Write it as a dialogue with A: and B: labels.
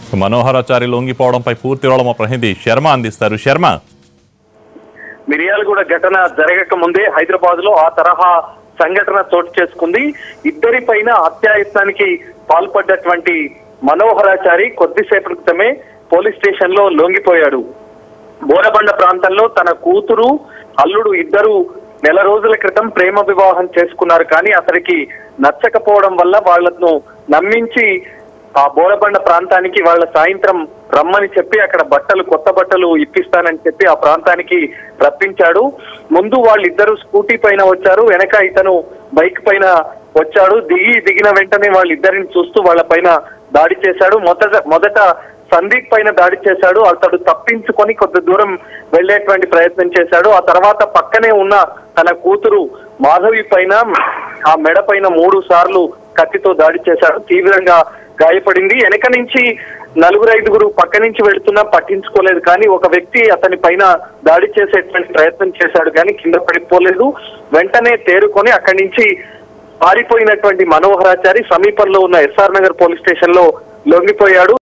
A: మనోహరాచారి లొంగిపోవడంపై పూర్తి వివరాలు మా ప్రతినిధి శర్మ అందిస్తారు శర్మ
B: మిర్యాలగూడ ఘటన జరగక ముందే హైదరాబాద్ లో ఆ తరహా సంఘటన చోటు చేసుకుంది ఇద్దరి పైన హత్యాయత్నానికి పాల్పడ్డటువంటి మనోహరాచారి కొద్దిసేపటి క్రితమే పోలీస్ స్టేషన్ లో లొంగిపోయాడు బోరబండ ప్రాంతంలో తన కూతురు అల్లుడు ఇద్దరు నెల రోజుల క్రితం ప్రేమ వివాహం చేసుకున్నారు కానీ అతనికి నచ్చకపోవడం వల్ల వాళ్ళను నమ్మించి ఆ బోరబండ ప్రాంతానికి వాళ్ళ సాయంత్రం రమ్మని చెప్పి అక్కడ బట్టలు కొత్త బట్టలు ఇప్పిస్తానని చెప్పి ఆ ప్రాంతానికి రప్పించాడు ముందు వాళ్ళిద్దరు స్కూటీ పైన వచ్చారు వెనక ఇతను బైక్ పైన వచ్చాడు దిగి దిగిన వెంటనే వాళ్ళిద్దరిని చూస్తూ వాళ్ళ పైన దాడి చేశాడు మొదట మొదట సందీప్ పైన దాడి చేశాడు అతడు తప్పించుకొని కొద్ది దూరం వెళ్ళేటువంటి ప్రయత్నం చేశాడు ఆ తర్వాత పక్కనే ఉన్న తన కూతురు మాధవి పైన ఆ మెడ పైన మూడు సార్లు కత్తితో దాడి చేశాడు తీవ్రంగా గాయపడింది వెనక నుంచి నలుగురు ఐదుగురు పక్క నుంచి వెళుతున్నా పట్టించుకోలేదు కానీ ఒక వ్యక్తి అతని పైన దాడి చేసేటువంటి ప్రయత్నం చేశాడు కానీ కింద పడిపోలేదు వెంటనే తేరుకొని అక్కడి నుంచి పారిపోయినటువంటి మనోహరాచారి సమీపంలో ఉన్న ఎస్ఆర్ నగర్ పోలీస్ స్టేషన్ లో లొంగిపోయాడు